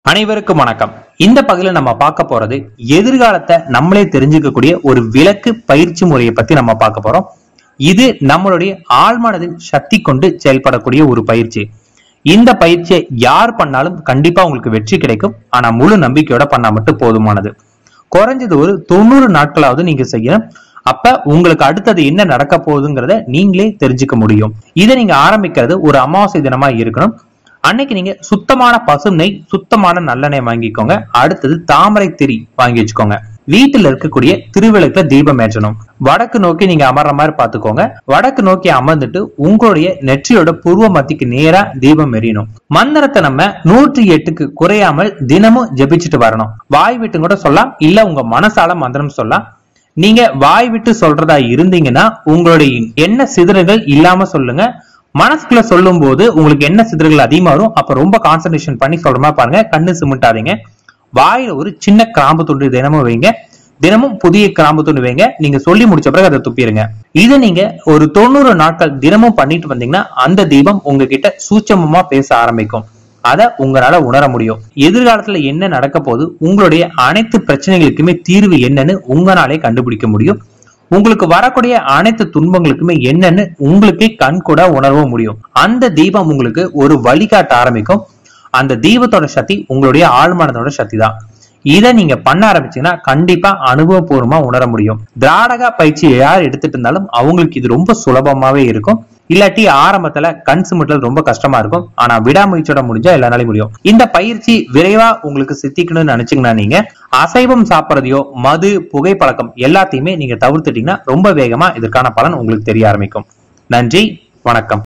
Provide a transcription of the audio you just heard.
அனைவருக்கும் வணக்கம் இந்த பகுதியில நம்ம பார்க்க போறது எதிர்காலத்தை நம்மளே தெரிஞ்சுக்கக்கூடிய ஒரு விளக்கு பயிற்சி முறையை பத்தி நம்ம பார்க்க போறோம் இது நம்மளுடைய ஆழ்மனதின் சக்தி கொண்டு செயல்படக்கூடிய ஒரு பயிற்சி இந்த பயிற்சியை யார் பண்ணாலும் கண்டிப்பா உங்களுக்கு வெற்றி கிடைக்கும் ஆனா முழு நம்பிக்கையோட பண்ணா மட்டும் போதுமானது குறைஞ்சது ஒரு தொண்ணூறு நாட்களாவது நீங்க செய்யணும் அப்ப உங்களுக்கு அடுத்தது என்ன நடக்க போகுதுங்கிறத நீங்களே தெரிஞ்சுக்க முடியும் இதை நீங்க ஆரம்பிக்கிறது ஒரு அமாவாசை தினமா இருக்கணும் அன்னைக்கு நீங்க சுத்தமான பசு நெய் சுத்தமான நல்லெண்ணெய் வாங்கிக்கோங்க அடுத்தது தாமரை திரி வாங்கி வச்சுக்கோங்க வீட்டுல இருக்கக்கூடிய திருவிளக்குல தீபம் ஏற்றணும் வடக்கு நோக்கி நீங்க அமர்ற மாதிரி பாத்துக்கோங்க வடக்கு நோக்கி அமர்ந்துட்டு உங்களுடைய நெற்றியோட பூர்வ மத்திக்கு நேரா தீபம் எரியணும் மந்திரத்தை நம்ம நூற்றி எட்டுக்கு குறையாமல் தினமும் ஜெபிச்சுட்டு வரணும் வாய் விட்டு கூட சொல்லலாம் இல்ல உங்க மனசால மந்திரம் சொல்லலாம் நீங்க வாய் விட்டு சொல்றதா இருந்தீங்கன்னா உங்களுடைய என்ன சிதறுகள் இல்லாம சொல்லுங்க மனசுக்குள்ள சொல்லும் போது உங்களுக்கு என்ன சிதறுகள் அதிகமா வரும் அப்ப ரொம்ப கான்சன்ட்ரேஷன் பண்ணி சொல்ற மாதிரி பாருங்க கண்ணு சிமிட்டாதீங்க வாயில ஒரு சின்ன கிராம்பு துண்டு தினமும் வைங்க தினமும் புதிய கிராம்பு துண்டு வைங்க நீங்க சொல்லி முடிச்ச பிறகு அதை துப்பிடுங்க இதை நீங்க ஒரு தொண்ணூறு நாட்கள் தினமும் பண்ணிட்டு வந்தீங்கன்னா அந்த தீபம் உங்ககிட்ட சூட்சமமா பேச ஆரம்பிக்கும் அதை உங்களால உணர முடியும் எதிர்காலத்துல என்ன நடக்க போகுது உங்களுடைய அனைத்து பிரச்சனைகளுக்குமே தீர்வு என்னன்னு உங்களாலே கண்டுபிடிக்க முடியும் உங்களுக்கு வரக்கூடிய அனைத்து துன்பங்களுக்குமே என்னன்னு உங்களுக்கே கண் கூட உணரவும் முடியும் அந்த தீபம் உங்களுக்கு ஒரு வழிகாட்ட ஆரம்பிக்கும் அந்த தீபத்தோட சக்தி உங்களுடைய ஆழ்மனதோட சக்தி தான் இதை நீங்க பண்ண ஆரம்பிச்சீங்கன்னா கண்டிப்பா அனுபவபூர்வமா உணர முடியும் திராடக பயிற்சி யார் எடுத்துட்டு இருந்தாலும் அவங்களுக்கு இது ரொம்ப சுலபமாவே இருக்கும் இல்லாட்டி ஆரம்பத்துல கண் சிமிட்டல் ரொம்ப கஷ்டமா இருக்கும் ஆனா விடாமுயற்சியோட முடிஞ்சா எல்லாராலையும் முடியும் இந்த பயிற்சி விரைவா உங்களுக்கு சித்திக்கணும்னு நினைச்சீங்கன்னா நீங்க அசைவம் சாப்பிட்றதையோ மது புகைப்பழக்கம் எல்லாத்தையுமே நீங்க தவிர்த்துட்டீங்கன்னா ரொம்ப வேகமா இதற்கான பலன் உங்களுக்கு தெரிய ஆரம்பிக்கும் நன்றி வணக்கம்